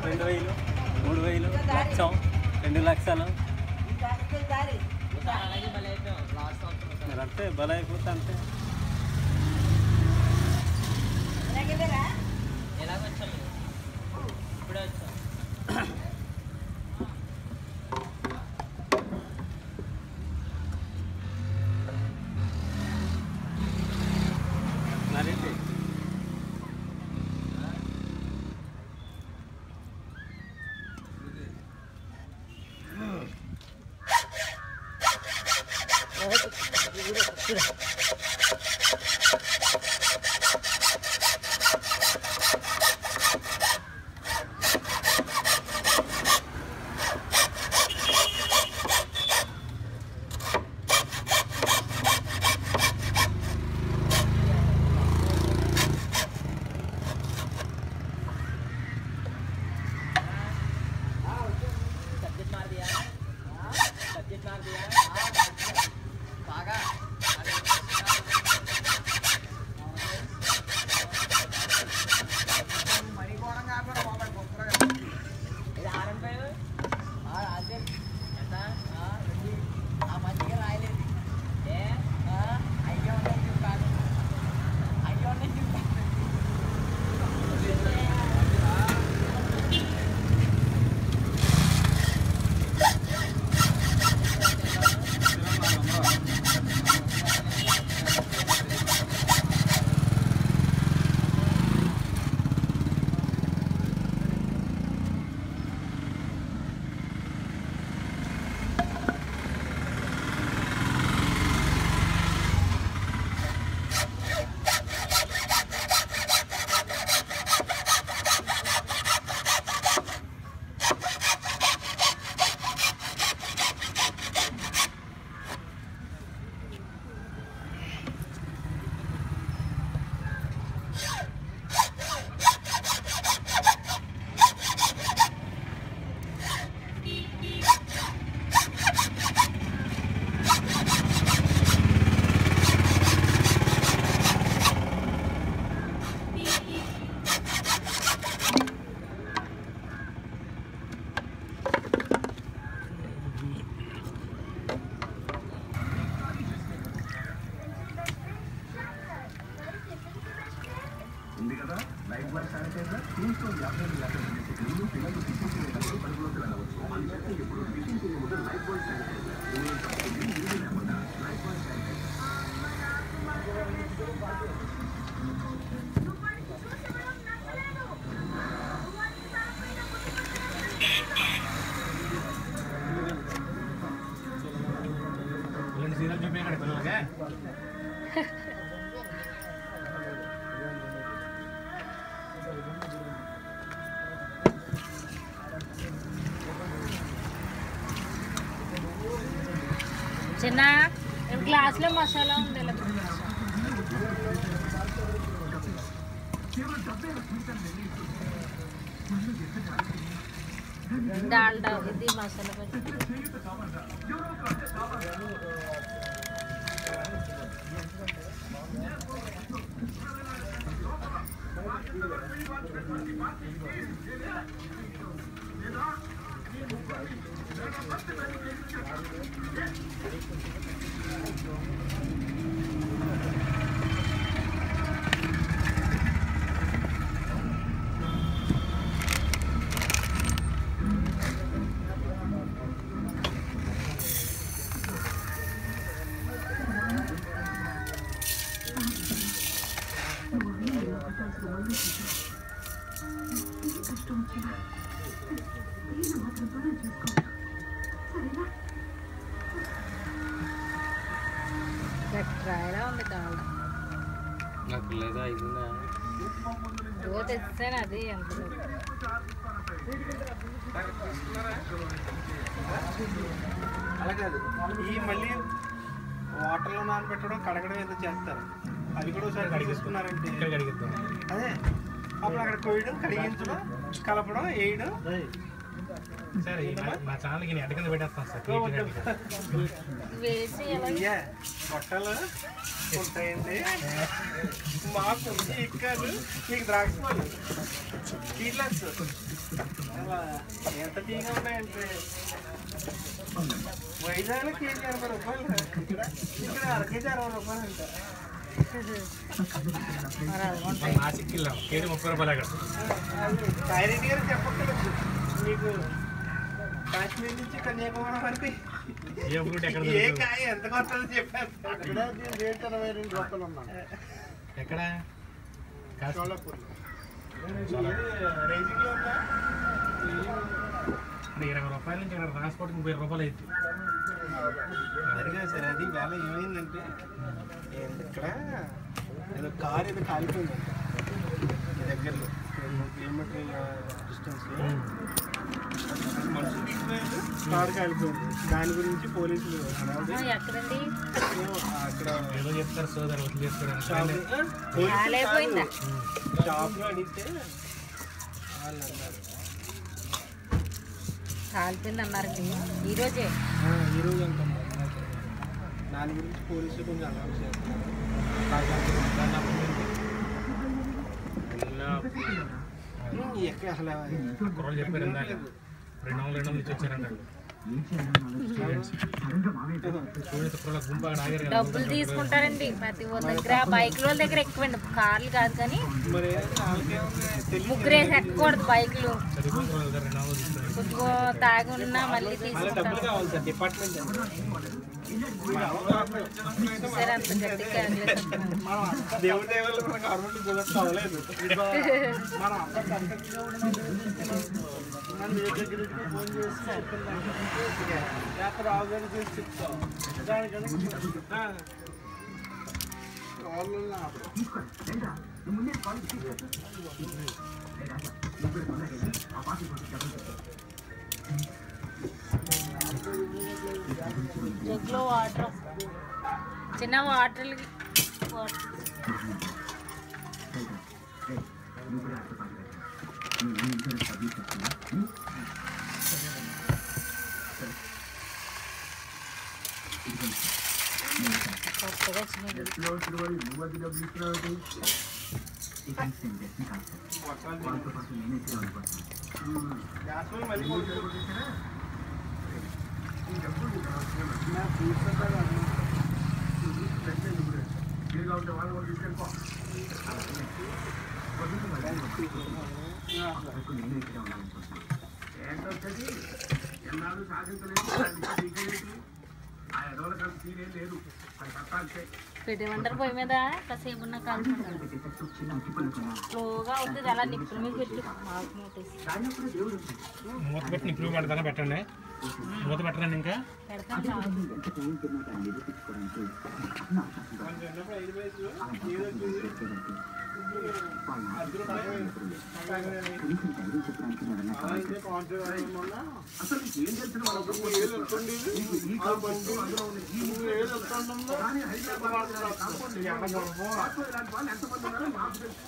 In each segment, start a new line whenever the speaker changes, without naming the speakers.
రెండు వేలు మూడు వేలు లక్షం రెండు లక్షలు మరి అంతే బలం అయిపోతే అంతే
ఎలాగొచ్చాము ఇప్పుడే వచ్చాం
మరేంటి
सब्जेक्ट मार दिया सब्जेक्ट मार दिया बागा ఇది ఆరం పేరు అదే ఎంత ఆ, రెండు. ఆ మంచిగా రాయలేదు ఏ ఆ, అయ్యో ఉన్నాయి చూపాలి అయ్యో ఉన్నాయి చూపాలి
ఉంది కదా లైఫ్ బాయ్ శానిటైజర్ దీంతో యాభై లీటర్ల నీటి క్రీములు పిల్లలు తీసుకునేటప్పుడు పరుగులోకి వెళ్ళవచ్చు అందుచేత ఇప్పుడు టిఫిన్ చేయ ముందు లైఫ్ బాయ్ శానిటైజర్ ఊరే తప్పుతుంది నీరు లేకుండా లైఫ్ బాయ్ శానిటైజర్
చిన్న గ్లాస్లో మసాలా ఉంది ఇలా డాల్డా ఇది మసాలా పెట్టి గట్రాయిలా ఉంది డాల్డా
నాకు లేదా అయిపోయిందా
ఓ తెచ్చాను అది ఎంత
అలా కాదు ఈ మళ్ళీ వాటర్లో నానబెట్టడం కడగడం ఏదో చేస్తారు అవి కూడా ఒకసారి కడిగేసుకున్నారంటే
ఇక్కడ కడిగిద్దాం
అదే అప్పుడు అక్కడ కొయ్యడం కడిగించడం కలపడం వేయడం
సరే ఈ నా- నా ఛానల్కి నేను ఎడకింద పెట్టేస్తాను సార్ క్రియేటివ్ ఎడకింద.
వేసి ఎలా
ఇయ్యా పొట్టలు ఉంటాయండి మాకు ఇక్కాలు మీకు ద్రాక్ష పళ్ళు కీలస్ ఎంత తీగా ఉన్నాయంటే వైజాగ్లో కేజీ అరవై రూపాయలు ఇక్కడ ఇక్కడ అర కేజీ అరవై రూపాయలు అంట
మరి అది
మన నాసిక్కి వెళ్ళాం కేజీ ముప్పై రూపాయలు అక్కడ
సాయిరెడ్డి గారు చెప్పక్కర్లేదు మీకు కాశ్మీర్ నుంచి కన్యాకుమారి వరకు
ఏ ఫ్రూట్ ఎక్కడ
ఏ
దొరుకుతుంది?
కాయ ఎంత కొట్టదో చెప్పారు అక్కడ రేట్ ఇరవై రెండు రూపాయలు ఉన్నాను
ఎక్కడ కాశ్మీర్.
సోలాపూర్లో రైజింగ్లో ఉందా
ఇప్పుడు ఇరవై రూపాయల నుంచి ఇక్కడ ట్రాన్స్పోర్ట్ ముప్పై రూపాయలు అవుతుంది
అదిగా సార్ అది వేళ ఏమైందంటే ఇక్కడ ఏదో కార్ ఏదో కాలిపోయిందంట ఈ దగ్గరలో రెండు మూడు కిలోమీటర్ల డిస్టెన్స్లో మనుషులు తీసుకుపోయారు కార్ కాలిపోయింది దాని గురించి పోలీసులు హడావుడి
ఎక్కడండి
ఏమో అక్కడ
ఏదో చెప్తారు సోదరు వదిలి
షాప్
చేసుకోవడానికి
పోలీసులు
కాలిపోయిందా?
కాదు. షాప్లో అడిగితే వాళ్ళు అన్నారు
కాలిపోయింది అన్నారండి ఈరోజే
"ఆ, ఈ రోజు అంటున్నారు దాని గురించి పోలీసులు కొంచెం అనౌన్స్ చేస్తున్నారు ఉమ్, ఎక్కడ అసలు
కుర్రలు చెప్పారు ఇందాక రెండు వందలు రెండు వందలు ఇచ్చి వచ్చారంట స్టూడెంట్స్ స్టూడెంట్స్ కుర్రల గుంపు అక్కడ ఆగారు కదా
డబ్బులు తీసుకుంటారండి ప్రతి ఒక్క దగ్గర బైక్ వాళ్ళ దగ్గర ఎక్కువండి కార్లు కాదు కానీ
మరి వాళ్ళకేముంది తెలియదు
ముగ్గురు వేసి ఎక్కకూడదు బైకులు
చదువుకున్న వాళ్ళు కదా రెండు వందలు తీసుకున్నారు
కొద్దిగా తాగి ఉన్నా మళ్ళీ
మళ్ళీ డబ్బులు
తీసుకుంటారు
కావాలి సార్ డిపార్ట్మెంట్
సరే అంత గట్టిగా అనలేదు.
దేవుడి దేవుళ్ళు మన గవర్నమెంట్ ఉద్యోగం కావలేదు మనం అంతా కరెక్ట్గా మన దగ్గర ఫోన్ చేసి లేకపోతే రావు గారిని చేసి చెప్తాం దానికని వాళ్ళు
జగ్లో వాటర్ చిన్న వాటర్ కొత్తగా వచ్చినాయి
యాసలు మళ్ళీ కొడుకు
పెట్టేమంటారు పొయ్యి మీద కాసేపు ఉన్న కాల్చుకుంటారు స్లోగా అవుతుంది అలా నిప్పుల మీద పెట్టి మాకు మూతేసి
మూత పెట్టి నిప్పులు పెడతానే పెట్టండి మూత పెట్టండి ఇంకా
పెడతాను చాలు.
చిన్నప్పుడు ఐదు వయసు ఏదో చూసి అద్దరు అలాగే కాన్ఫిడెన్స్ మొన్న
అసలు ఏం తెలిసిన వాళ్ళకు
ఏళ్ళు వస్తుండేది ఆ బండి మూడు ఏళ్ళు వస్తుండడంలో
కానీ హైదరాబాద్ కాంపౌండ్
ఎండ గొడవ.
ఆటో ఇలాంటి వాళ్ళు ఎంతమంది ఉన్నారో నాకు తెలుసు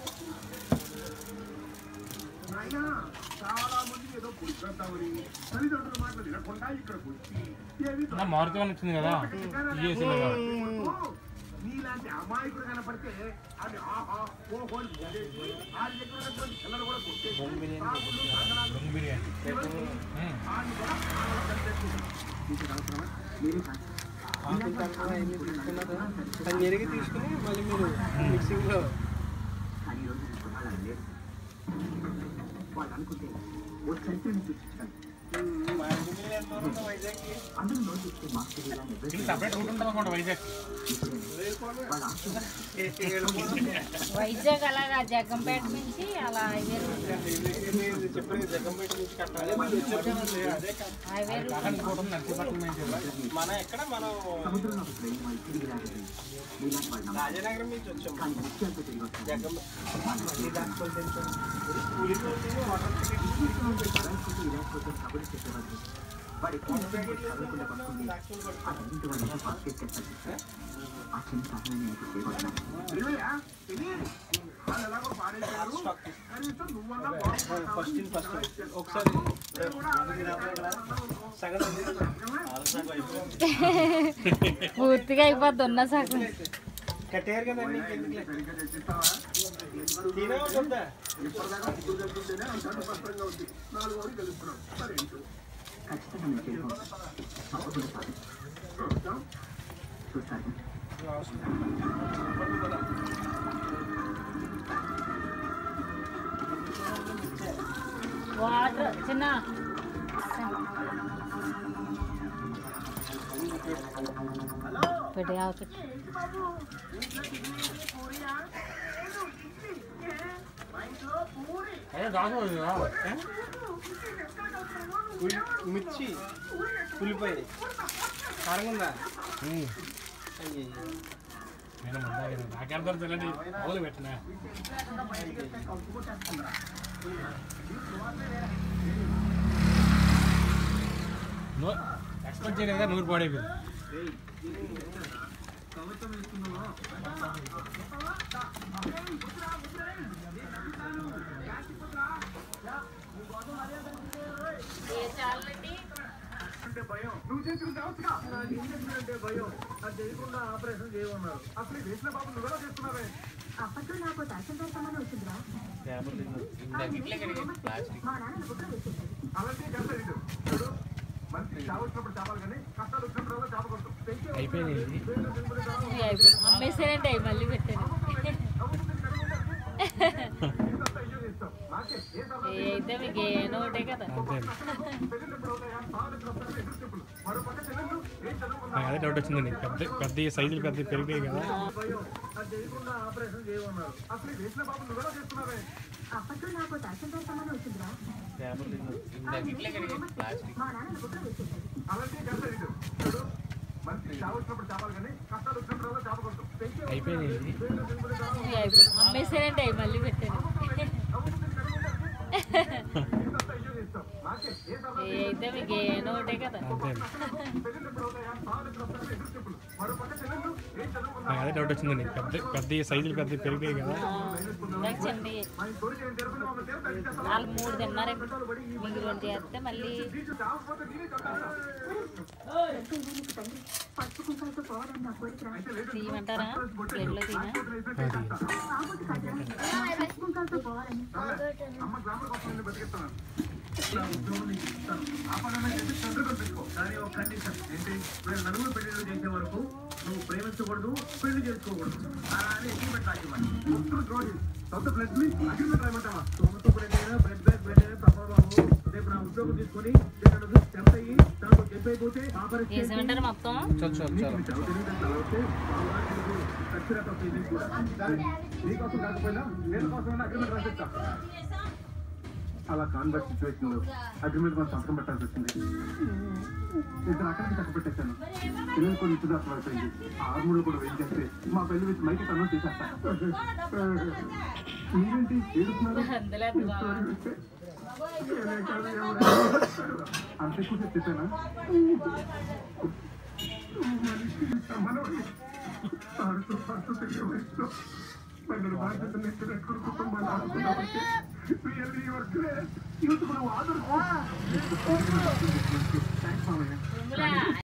నాయనా, చాలా మంది ఏదో పురుషులవుతామని తల్లిదండ్రుల మాటలు వినకుండా ఇక్కడికి వచ్చి ఏవి
నా మారుతి అని వచ్చింది కదా టీఎస్సీలో
నీలాంటి అమాయకుడు కనపడితే అది ఆహా ఓహో అని గుద్దేసి, ఆ దగ్గర ఉన్నటువంటి పిల్లలు కూడా కొట్టేసి, తాగుళ్ళు, తాగడాలు,
దొంగ బిర్యానీ
చివరికి
ఉమ్.
ఆడిని కూడా ఆడవాళ్ళు కలిపేసుకుంటారు. మీకు అవసరమా? మీరే కాదు.
ఆకులు తక్కువ అన్ని తీసుకున్నారు అది మెరుగు తీసుకుని మళ్ళీ మీరు మిక్సింగ్లో
కానీ ఈ రోజు నేను కొనాలని లేదు. వాళ్ళు అనుకుంటే ఓ చరిత్రని సృష్టించాలి
వైజాగ్కి
అందరూ నోటిస్తే మాకు ఇలా
ఇది సపరేట్ రూట్ ఉంటుంది అనుకోండి వైజాగ్
వాళ్ళ ఆశ
వైజాగ్ అలాగా జగ్గంపేట నుంచి అలా హైవే రూట్
చెప్పండి జగంపేట నుంచి కట్టాలి మళ్ళీ వచ్చేప్పుడు అదే కట్టాలి.
హైవే రూట్
కాకండి ఇంకోటి ఉంది నర్సీపట్నం నుంచి
మన ఎక్కడ మనం
సముద్రంలో ఒక ట్రైన్ వాళ్ళు తిరిగి రాగలిగి నీలాంటి వాళ్ళు నమ్మాలి.
రాజనగరం నుంచి వచ్చాం
కానీ ముత్యాలతో తిరిగి వస్తాం
జగం మళ్ళీ దాచుకొని తెలుసు స్కూల్కి వచ్చి వాటర్ టికెట్
కబుర్లు చెప్పేవాళ్ళు వాడి చదవకుండా పడుతుంది అదంతా వాళ్ళకి పాస్ చేసేస్తారు ఆ చిన్న సహాయం నీకు చేయబడ్డా
ఫస్ట్ ఇన్ ఫస్ట్ ఒకసారి సగం
పూర్తిగా అయిపోద్ది ఉన్న సగం
కట్టారు కదండి ఇంకెందుకులే తినే వద్దా
ఇప్పటిదాకా ముగ్గురు కలుపుకుంటేనే అంతా స్పష్టంగా ఉంది నాలుగు వారు కలుపుతున్నాం మరేంటో
ఖచ్చితంగా నేను చేరుకోను తప్పకుండా సార్
చూద్దాం
చూస్తాను
వాటర్ చిన్న పెట్టే ఆవు పెట్టు.
ఉల్లి మిర్చి ఉల్లిపాయ కారం ఉందా అయ్యి
నేను మందాక నాకెళ్తాను తెలియదు మొదలు పెట్టినా నో ఎక్స్పెక్ట్ చేయలేదు కదా నూరు పాడైపోయింది
అంటే భయం నువ్వు చేసిన కావచ్చుగా నాకు ఇంజక్షన్ అంటే భయం అది చేయకుండా ఆపరేషన్ చేయమన్నారు అసలు ఈ వేసిన బాబు నువ్వెలా చేస్తున్నావే
అప్పట్లో నాకు తహసీల్దార్ సంబంధం వచ్చిందిరా మా నాన్న బుక్ వేసేసాడు
అలాంటి చేస్తాడు ఇటు. చూడు మనిషి చావు వచ్చినప్పుడు చావాలి కానీ కష్టాలు వచ్చినప్పుడు చాపకూడదు పెంచే
అయిపోయింది ఇది.
ఇక అయిపోయింది. అమ్మేసానంటే అవి మళ్ళీ పెట్టాను
ఇంత అయ్యో చేస్తాం నాకే ఏ సభ
ఏ అయితే మీకు ఏనో ఒకటే కదా
అంతే
పెళ్ళిళ్ళు అవుతాయా సాగులు వస్తాయా ఎదురు చెప్పులు మరో పక్క చెల్లెళ్ళు ఏం చదువుకున్నా
నాకు అదే డౌట్ వచ్చిందండి పెద్ద పెద్ద సైజులు పెద్ద పెరిగాయి కదా
భయం అది చేయకుండా ఆపరేషన్ చేయమన్నారు అసలు ఈ వేసిన బాబు నువ్వెలా చేస్తున్నావే
అప్పట్లో నాకు తహసీల్దార్ సంబంధం వచ్చిందిరా మా నాన్న బుక్ వేసేసాడు
అలాంటి చేస్తాడు ఇటు. చూడు మనిషి చావు వచ్చినప్పుడు చావాలి కానీ కష్టాలు వచ్చినప్పుడు చాపకూడదు పెంచే
అయిపోయింది ఇది.
ఇక అయిపోయింది. అమ్మేసానంటే అవి మళ్ళీ పెట్టాను
ఇంత అయ్యో చేస్తాం నాకే ఏ సభ
ఏ అయితే మీకు ఏనో ఒకటే కదా
అంతే
పెళ్ళిళ్ళు అవుతాయా సాగులు వస్తాయా ఎదురు చెప్పులు మరో పక్క చెల్లెళ్ళు ఏం చదువుకున్నా
నాకు అదే డౌట్ వచ్చిందండి పెద్ద పెద్ద సైజులు పెద్ద పెరిగాయి కదా
ఇందాక చిన్నవి
మన కోరిక ఏం జరుగుతుందో ఆమె తీరు తగ్గించేస్తాం
వాళ్ళు మూడు తిన్నారు మీకు రెండు చేస్తే మళ్ళీ
నీకు చావకపోతే నేనే చంపేస్తా
ఇంకా ఇది నీకు తండ్రి పసుపు కుంకాలతో పోవాలని నా కోరికరా
తీయమంటారా ప్లేట్లో తీనా
కాబోతు కాదురా పసుపు కుంకాలతో పోవాలని
అమ్మ గ్లామర్ కోసం నేను బతికిస్తున్నాను నా ఉద్యోగం నీకు ఇస్తాను ఆ పనులు చెప్పి తండ్రి పెట్టుకో కానీ ఒక కండిషన్ ఏంటి ఇప్పుడు నలుగురు పెళ్లిళ్ళు చేసే వరకు నువ్వు ప్రేమించకూడదు పెళ్లి చేసుకోకూడదు అలా అని అగ్రిమెంట్ రాసివ్వాలి మొత్తం ద్రోహి సొంత బ్లడ్ ని అగ్రిమెంట్ రాయమంటావా సొంత బ్లడ్ అయినా బ్లడ్ బ్యాగ్ బ్లడ్ అయినా తప్పబాబు రేపు నా ఉద్యోగం తీసుకొని ఇక్కడ స్టెంప్ అయ్యి తనకు చెప్పైపోతే ఆపరేషన్ చేసి
వేసేమంటారు మొత్తం
నీకు చాలా తెలివితేటలు అలా వస్తే ఆ వాడికి ఖచ్చితంగా ఫీలింగ్ కూడా కానీ నీకోసం కాకపోయినా నేను కోసం అగ్రిమెంట్ రాసిస్తా అలా కాన్వర్ట్ సిచ్యువేషన్ లో అగ్రిమెంట్ మనం సంతకం పెట్టాల్సి వచ్చింది ఇద్దరు అక్కడికి చక్క పెట్టేశాను పిల్లలు కొన్ని నిశ్చితార్థం అయిపోయింది ఆర్మూడు కూడా వెయిట్ చేస్తే మా పెళ్లి వచ్చి మైకి తను తీసేస్తా మీరేంటి ఏడుతున్నారు
అందులో అది బాగా
అంత ఎక్కువ చెప్పానా మనోడి ఆడుతూ పాడుతూ తిరిగే వయసులో పన్నెండు బాధ్యతలు నెత్తినెట్టుకుని కుటుంబాన్ని ఆడుతున్నామంటే రియల్లీ యువర్ గ్రేట్ యూత్ మనం ఆదరు థ్యాంక్స్ మామయ్య
రూములా